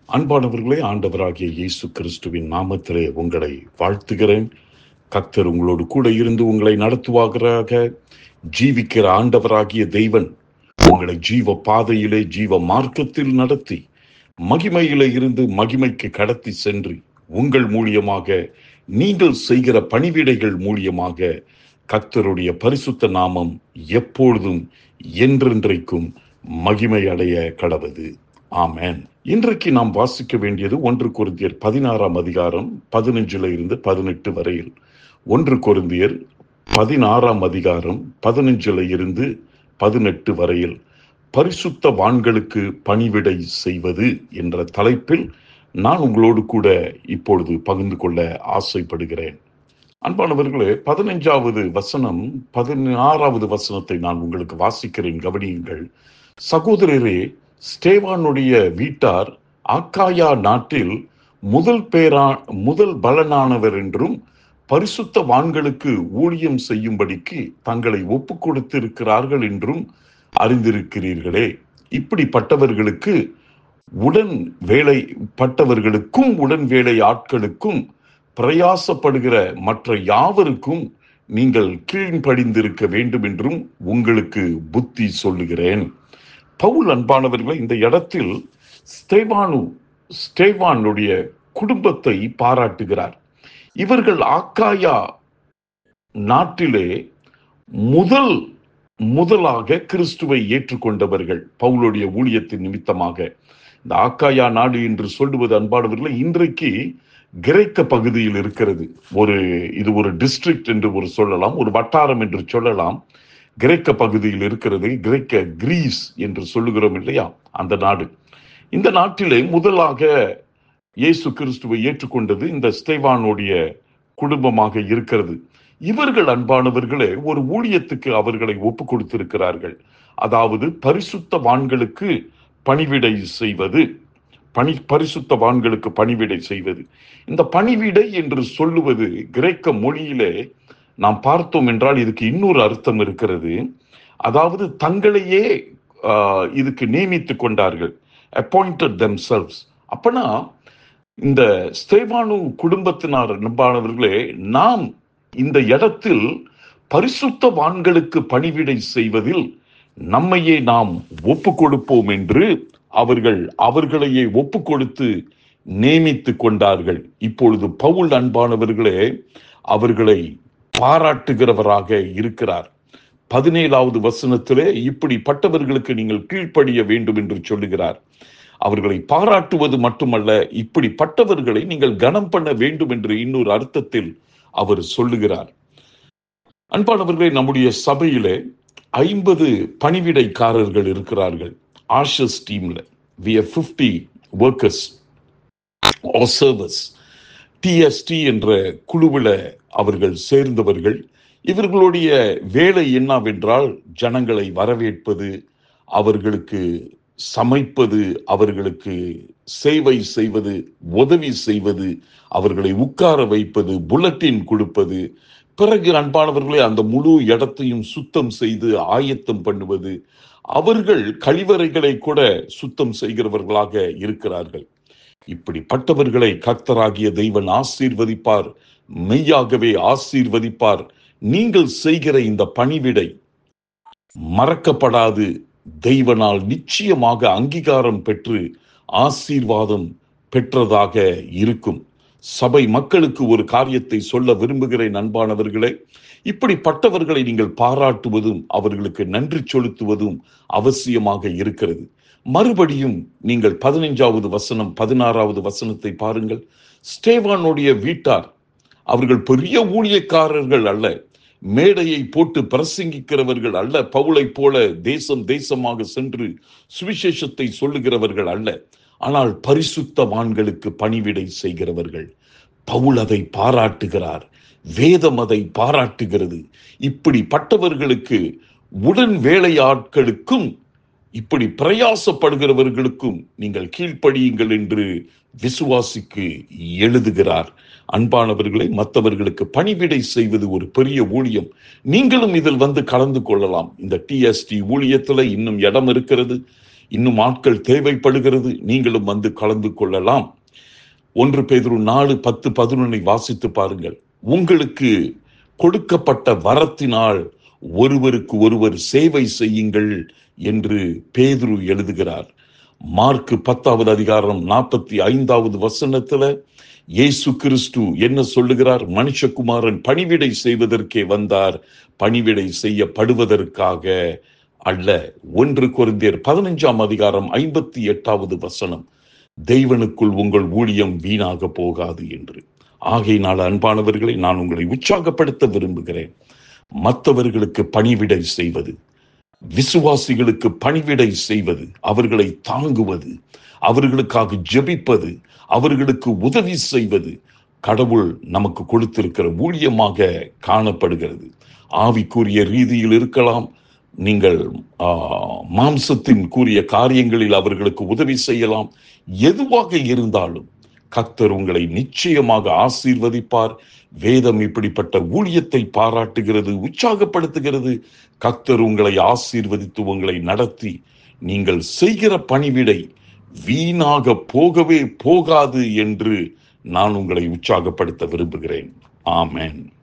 அன்பானவர்களே ஆண்டவராகிய இயேசு கிறிஸ்துவின் நாமத்திலே உங்களை வாழ்த்துகிறேன் கர்த்தர் உங்களோடு கூட இருந்து உங்களை நடத்துவாகிறாக ஜீவிக்கிற ஆண்டவராகிய தெய்வன் உங்களை ஜீவ பாதையிலே ஜீவ மார்க்கத்தில் நடத்தி மகிமையிலே இருந்து மகிமைக்கு கடத்தி சென்று உங்கள் மூலியமாக நீங்கள் செய்கிற பணிவிடைகள் மூலியமாக கர்த்தருடைய பரிசுத்த நாமம் எப்பொழுதும் என்றென்றைக்கும் மகிமை அடைய கடவது ஆமென் இன்றைக்கு நாம் வாசிக்க வேண்டியது ஒன்று கொரிந்தியர் பதினாறாம் அதிகாரம் பதினஞ்சுல இருந்து பதினெட்டு வரையில் ஒன்று கொரிந்தியர் பதினாறாம் அதிகாரம் பதினஞ்சுல இருந்து பதினெட்டு வரையில் பரிசுத்த வான்களுக்கு பணிவிடை செய்வது என்ற தலைப்பில் நான் உங்களோடு கூட இப்பொழுது பகிர்ந்து கொள்ள ஆசைப்படுகிறேன் அன்பானவர்களே பதினைஞ்சாவது வசனம் பதினாறாவது வசனத்தை நான் உங்களுக்கு வாசிக்கிறேன் கவனியுங்கள் சகோதரரே ஸ்டேவானுடைய வீட்டார் ஆக்காயா நாட்டில் முதல் பேரா முதல் பலனானவர் என்றும் பரிசுத்த வான்களுக்கு ஊழியம் செய்யும்படிக்கு தங்களை ஒப்பு கொடுத்திருக்கிறார்கள் என்றும் அறிந்திருக்கிறீர்களே இப்படிப்பட்டவர்களுக்கு உடன் வேலை பட்டவர்களுக்கும் உடன் வேலை ஆட்களுக்கும் பிரயாசப்படுகிற மற்ற யாவருக்கும் நீங்கள் கீழ்ப்படிந்திருக்க வேண்டும் என்றும் உங்களுக்கு புத்தி சொல்லுகிறேன் பவுல் அன்பானவர்களை இந்த இடத்தில் ஸ்டேவானு ஸ்டேவானுடைய குடும்பத்தை பாராட்டுகிறார் இவர்கள் ஆக்காயா நாட்டிலே முதல் முதலாக கிறிஸ்துவை ஏற்றுக்கொண்டவர்கள் பவுலுடைய ஊழியத்தின் நிமித்தமாக இந்த ஆக்காயா நாடு என்று சொல்லுவது அன்பானவர்களை இன்றைக்கு கிரேக்க பகுதியில் இருக்கிறது ஒரு இது ஒரு டிஸ்ட்ரிக்ட் என்று ஒரு சொல்லலாம் ஒரு வட்டாரம் என்று சொல்லலாம் கிரேக்க பகுதியில் இருக்கிறது கிரேக்க கிரீஸ் என்று சொல்லுகிறோம் இல்லையா அந்த நாடு இந்த நாட்டிலே முதலாக இயேசு கிறிஸ்துவை ஏற்றுக்கொண்டது இந்த ஸ்தேவானுடைய குடும்பமாக இருக்கிறது இவர்கள் அன்பானவர்களே ஒரு ஊழியத்துக்கு அவர்களை ஒப்பு கொடுத்திருக்கிறார்கள் அதாவது பரிசுத்த வான்களுக்கு பணிவிடை செய்வது பணி பரிசுத்த வான்களுக்கு பணிவிடை செய்வது இந்த பணிவிடை என்று சொல்லுவது கிரேக்க மொழியிலே நாம் பார்த்தோம் என்றால் இதுக்கு இன்னொரு அர்த்தம் இருக்கிறது அதாவது தங்களையே ஆஹ், இதுக்கு நியமித்து கொண்டார்கள் அப்பாயிண்டட் தெம் செல்ஸ் அப்பனா இந்த ஸ்தேவானு குடும்பத்தினார் நம்பானவர்களே நாம் இந்த இடத்தில் பரிசுத்த வான்களுக்கு பணிவிடை செய்வதில் நம்மையே நாம் ஒப்பு கொடுப்போம் என்று அவர்கள் அவர்களையே ஒப்பு கொடுத்து நியமித்து கொண்டார்கள் இப்பொழுது பவுல் அன்பானவர்களே அவர்களை பாராட்டுகிறவராக இருக்கிறார் பதினேழாவது வசனத்திலே இப்படிப்பட்டவர்களுக்கு நீங்கள் கீழ்ப்படிய வேண்டும் என்று சொல்லுகிறார் அவர்களை பாராட்டுவது மட்டுமல்ல இப்படிப்பட்டவர்களை நீங்கள் கனம் பண்ண வேண்டும் என்று இன்னொரு அர்த்தத்தில் அவர் சொல்லுகிறார் அன்பானவர்களே நம்முடைய சபையிலே ஐம்பது பணிவிடைக்காரர்கள் இருக்கிறார்கள் ஆஷஸ் டீம்ல V fifty workers serves T S T என்ற குழுவில் அவர்கள் சேர்ந்தவர்கள் இவர்களுடைய வேலை என்னவென்றால் ஜனங்களை வரவேற்பது அவர்களுக்கு சமைப்பது அவர்களுக்கு சேவை செய்வது உதவி செய்வது அவர்களை உட்கார வைப்பது புல்லட்டின் கொடுப்பது பிறகு அன்பானவர்களே அந்த முழு இடத்தையும் சுத்தம் செய்து ஆயத்தம் பண்ணுவது அவர்கள் கழிவறைகளை கூட சுத்தம் செய்கிறவர்களாக இருக்கிறார்கள் இப்படிப்பட்டவர்களை கர்த்தராகிய தெய்வன் ஆசீர்வதிப்பார் மெய்யாகவே ஆசீர்வதிப்பார் நீங்கள் செய்கிற இந்த பணிவிடை மறக்கப்படாது தெய்வனால் நிச்சயமாக அங்கீகாரம் பெற்று ஆசீர்வாதம் பெற்றதாக இருக்கும் சபை மக்களுக்கு ஒரு காரியத்தை சொல்ல விரும்புகிறேன் அன்பானவர்களே இப்படிப்பட்டவர்களை நீங்கள் பாராட்டுவதும் அவர்களுக்கு நன்றி செலுத்துவதும் அவசியமாக இருக்கிறது மறுபடியும் நீங்கள் பதினைஞ்சாவது வசனம் பதினாறாவது வசனத்தை பாருங்கள் ஸ்டேவானுடைய வீட்டார் அவர்கள் பெரிய ஊழியக்காரர்கள் அல்ல மேடையை போட்டு பிரசங்கிக்கிறவர்கள் அல்ல பவுலை போல தேசம் தேசமாக சென்று சுவிசேஷத்தை சொல்லுகிறவர்கள் அல்ல ஆனால் பரிசுத்தவான்களுக்கு பணிவிடை செய்கிறவர்கள் பவுல் அதை பாராட்டுகிறார் வேதம் அதை பாராட்டுகிறது இப்படிப்பட்டவர்களுக்கு உடன் வேலையாட்களுக்கும் இப்படி பிரயாசப்படுகிறவர்களுக்கும் நீங்கள் கீழ்ப்படியுங்கள் என்று விசுவாசிக்கு எழுதுகிறார் அன்பானவர்களை மற்றவர்களுக்கு பணிவிடை செய்வது ஒரு பெரிய ஊழியம் நீங்களும் இதில் வந்து கலந்து கொள்ளலாம் இந்த டிஎஸ்டி ஊழியத்துல இன்னும் இடம் இருக்கிறது இன்னும் ஆட்கள் தேவைப்படுகிறது நீங்களும் வந்து கலந்து கொள்ளலாம் ஒன்று பேதுரு நாலு பத்து பதினொன்னை வாசித்து பாருங்கள் உங்களுக்கு கொடுக்கப்பட்ட வரத்தினால் ஒருவருக்கு ஒருவர் சேவை செய்யுங்கள் என்று பேதுரு எழுதுகிறார் மார்க்கு பத்தாவது அதிகாரம் நாற்பத்தி ஐந்தாவது வசனத்துல இயேசு கிறிஸ்து என்ன சொல்லுகிறார் மனுஷகுமாரன் பணிவிடை செய்வதற்கே வந்தார் பணிவிடை செய்யப்படுவதற்காக அல்ல ஒன்று குருந்தியர் பதினஞ்சாம் அதிகாரம் ஐம்பத்தி எட்டாவது வசனம் தெய்வனுக்குள் உங்கள் ஊழியம் வீணாக போகாது என்று ஆகையினால் அன்பானவர்களை நான் உங்களை உற்சாகப்படுத்த விரும்புகிறேன் மற்றவர்களுக்கு பணிவிடை செய்வது விசுவாசிகளுக்கு பணிவிடை செய்வது அவர்களை தாங்குவது அவர்களுக்காக ஜெபிப்பது அவர்களுக்கு உதவி செய்வது கடவுள் நமக்கு கொடுத்திருக்கிற ஊழியமாக காணப்படுகிறது ஆவிக்குரிய ரீதியில் இருக்கலாம் நீங்கள் ஆ, மாம்சத்தின் கூறிய காரியங்களில் அவர்களுக்கு உதவி செய்யலாம் எதுவாக இருந்தாலும் கர்த்தர் உங்களை நிச்சயமாக ஆசீர்வதிப்பார் வேதம் இப்படிப்பட்ட ஊழியத்தை பாராட்டுகிறது உற்சாகப்படுத்துகிறது கர்த்தர் உங்களை ஆசீர்வதித்து உங்களை நடத்தி நீங்கள் செய்கிற பணிவிடை வீணாக போகவே போகாது என்று நான் உங்களை உற்சாகப்படுத்த விரும்புகிறேன் ஆமென்